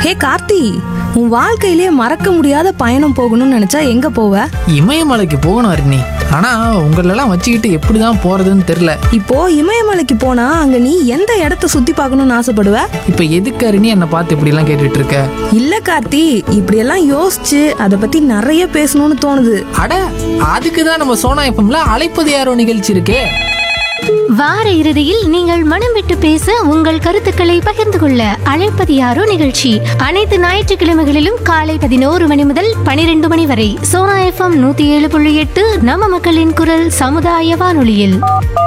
ஹே கார்த்தி உன் வாழ்க்கையிலே மறக்க முடியாத பயணம் போகணும்னு நினைச்சா எங்க போவ இமயமலைக்கு போகணும் அருணி ஆனா உங்களெல்லாம் வச்சுக்கிட்டு எப்படிதான் போறதுன்னு தெரியல இப்போ இமயமலைக்கு போனா அங்க நீ எந்த இடத்த சுத்தி பார்க்கணும்னு ஆசைப்படுவ இப்ப எதுக்கு அருணி என்னை பார்த்து இப்படி எல்லாம் கேட்டுட்டு இருக்க இல்ல கார்த்தி இப்படியெல்லாம் யோசிச்சு அதை பத்தி நிறைய பேசணும்னு தோணுது அட அதுக்கு தான் நம்ம சோனா எஃப்எம்ல அழைப்பது யாரோ நிகழ்ச்சி இருக்கே வார இறுதியில் நீங்கள் மனம் விட்டு பேச உங்கள் கருத்துக்களை பகிர்ந்து கொள்ள அழைப்பது யாரோ நிகழ்ச்சி அனைத்து ஞாயிற்றுக்கிழமைகளிலும் காலை பதினோரு மணி முதல் பனிரெண்டு மணி வரை சோனா எஃப்எம் நூத்தி ஏழு புள்ளி எட்டு நம்ம மக்களின் குரல் சமுதாய வானொலியில்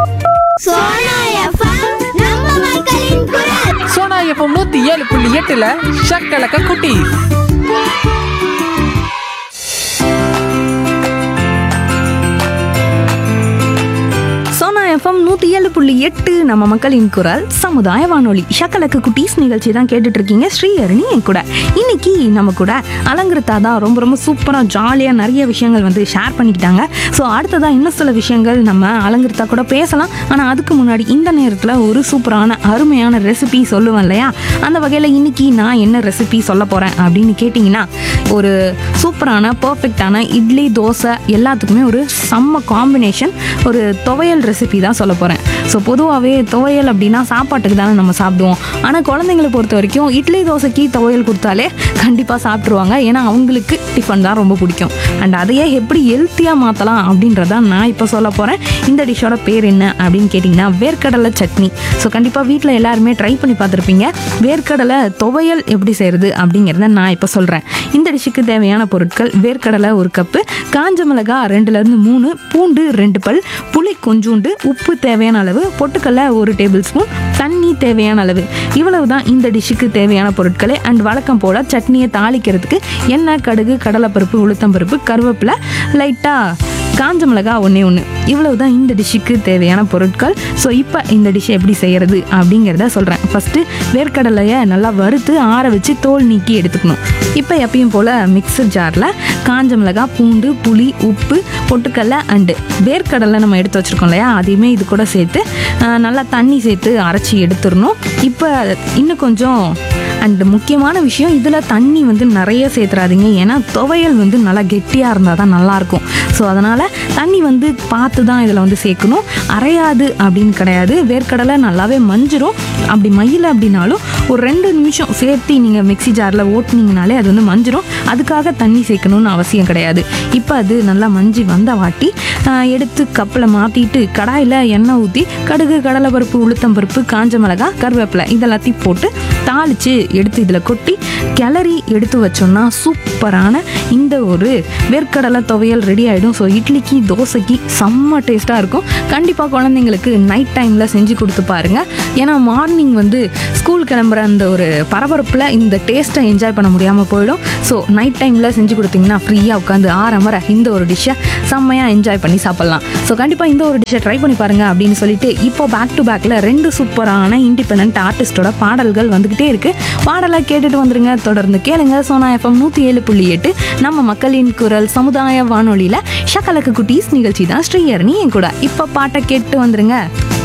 சோனா எஃப்எம் நூத்தி ஏழு புள்ளி எட்டுல ஷக்கலக்க குட்டி சோனா எஃப்எம் நூத்தி ஏழு புள்ளி எட்டு நம்ம மக்களின் குரல் சமுதாய வானொலி ஷக்கலக்கு குட்டீஸ் நிகழ்ச்சி தான் கேட்டுட்டு இருக்கீங்க ஸ்ரீஹரணி என் கூட இன்னைக்கு நம்ம கூட அலங்கிருத்தா தான் ரொம்ப ரொம்ப சூப்பரா ஜாலியா நிறைய விஷயங்கள் வந்து ஷேர் பண்ணிக்கிட்டாங்க ஸோ அடுத்ததா இன்னும் சில விஷயங்கள் நம்ம அலங்கிருத்தா கூட பேசலாம் ஆனா அதுக்கு முன்னாடி இந்த நேரத்துல ஒரு சூப்பரான அருமையான ரெசிபி சொல்லுவேன் இல்லையா அந்த வகையில இன்னைக்கு நான் என்ன ரெசிபி சொல்ல போறேன் அப்படின்னு கேட்டிங்கன்னா ஒரு சூப்பரான பர்ஃபெக்டான இட்லி தோசை எல்லாத்துக்குமே ஒரு செம்ம காம்பினேஷன் ஒரு துவையல் ரெசிபி தான் சொல்ல போகிறேன் ஸோ பொதுவாகவே துவையல் அப்படின்னா சாப்பாட்டுக்கு தானே நம்ம சாப்பிடுவோம் ஆனால் குழந்தைங்களை பொறுத்த வரைக்கும் இட்லி தோசைக்கு துவையல் கொடுத்தாலே கண்டிப்பாக சாப்பிட்ருவாங்க ஏன்னா அவங்களுக்கு டிஃபன் தான் ரொம்ப பிடிக்கும் அண்ட் அதையே எப்படி ஹெல்த்தியாக மாற்றலாம் அப்படின்றதான் நான் இப்போ சொல்ல போகிறேன் இந்த டிஷ்ஷோட பேர் என்ன அப்படின்னு கேட்டிங்கன்னா வேர்க்கடலை சட்னி ஸோ கண்டிப்பாக வீட்டில் எல்லாருமே ட்ரை பண்ணி பார்த்துருப்பீங்க வேர்க்கடலை துவையல் எப்படி செய்கிறது அப்படிங்கிறத நான் இப்போ சொல்கிறேன் இந்த டிஷ்ஷுக்கு தேவையான பொருட்கள் வேர்க்கடலை ஒரு கப்பு காஞ்ச மிளகா ரெண்டுலேருந்து மூணு பூண்டு ரெண்டு பல் புளி கொஞ்சூண்டு உப்பு தேவையான அளவு பொட்டுக்கடலை ஒரு டேபிள் ஸ்பூன் தண்ணி தேவையான அளவு இவ்வளவு தான் இந்த டிஷ்ஷுக்கு தேவையான பொருட்களே அண்ட் வழக்கம் போல சட்னியை தாளிக்கிறதுக்கு எண்ணெய் கடுகு கடலைப்பருப்பு உளுத்தம்பருப்பு கருவேப்பிலை லைட்டாக காஞ்ச மிளகா ஒன்றே ஒன்று இவ்வளவு தான் இந்த டிஷ்ஷுக்கு தேவையான பொருட்கள் ஸோ இப்போ இந்த டிஷ்ஷை எப்படி செய்கிறது அப்படிங்கிறத சொல்கிறேன் ஃபஸ்ட்டு வேர்க்கடலையை நல்லா வறுத்து ஆற வச்சு தோல் நீக்கி எடுத்துக்கணும் இப்போ எப்பயும் போல் மிக்சர் ஜாரில் காஞ்ச மிளகா பூண்டு புளி உப்பு பொட்டுக்கடலை அண்டு வேர்க்கடலை நம்ம எடுத்து வச்சுருக்கோம் இல்லையா அதையுமே இது கூட சேர்த்து ஆஹ், நல்லா தண்ணி சேர்த்து அரைச்சி எடுத்துடணும் இப்போ இன்னும் கொஞ்சம் அண்ட் முக்கியமான விஷயம் இதில் தண்ணி வந்து நிறைய சேர்த்துறாதீங்க ஏன்னா துவையல் வந்து நல்லா கெட்டியாக இருந்தால் தான் நல்லாயிருக்கும் ஸோ அதனால் தண்ணி வந்து பார்த்து தான் இதில் வந்து சேர்க்கணும் அரையாது அப்படின்னு கிடையாது வேர்க்கடலை நல்லாவே மஞ்சிரும் அப்படி மயில் அப்படின்னாலும் ஒரு ரெண்டு நிமிஷம் சேர்த்து நீங்கள் மிக்ஸி ஜாரில் ஓட்டுனீங்கனாலே அது வந்து மஞ்சிரும் அதுக்காக தண்ணி சேர்க்கணும்னு அவசியம் கிடையாது இப்போ அது நல்லா மஞ்சி வந்த வாட்டி ஆஹ், எடுத்து கப்பில் மாற்றிட்டு கடாயில் எண்ணெய் ஊற்றி கடுகு கடலைப்பருப்பு உளுத்தம்பருப்பு காஞ்ச மிளகா கருவேப்பிலை இதெல்லாத்தையும் போட்டு தாளித்து எடுத்து இதில் கொட்டி கிளறி எடுத்து வச்சோம்னா சூப்பரான இந்த ஒரு வேர்க்கடலை துவையல் ரெடி ஆகிடும் ஸோ இட்லிக்கு தோசைக்கு செம்ம டேஸ்ட்டாக இருக்கும் கண்டிப்பாக குழந்தைங்களுக்கு நைட் டைமில் செஞ்சு கொடுத்து பாருங்க ஏன்னா மார்னிங் வந்து ஸ்கூல் கிளம்புற அந்த ஒரு பரபரப்பில் இந்த டேஸ்ட்டை என்ஜாய் பண்ண முடியாமல் போயிடும் ஸோ நைட் டைமில் செஞ்சு கொடுத்தீங்கன்னா ஃப்ரீயாக உட்காந்து ஆரம்பர இந்த ஒரு டிஷ்ஷை செம்மையாக என்ஜாய் பண்ணி சாப்பிட்லாம் ஸோ கண்டிப்பாக இந்த ஒரு டிஷ்ஷை ட்ரை பண்ணி பாருங்க அப்படின்னு சொல்லிட்டு இப்போ பேக் டு பேக்கில் ரெண்டு சூப்பரான இண்டிபெண்ட் ஆர்டிஸ்டோட பாடல்கள் வந்துக்கிட்டே இருக்கு பாடலை கேட்டுட்டு வந்துருங்க தொடர்ந்து கேளுங்க சோனா எஃப்எம் நூற்றி ஏழு புள்ளி எட்டு நம்ம மக்களின் குரல் சமுதாய வானொலியில் ஷக்கலக்கு குட்டீஸ் நிகழ்ச்சி தான் ஸ்ரீயர்னி என் கூட இப்போ பாட்டை கேட்டு வந்துருங்க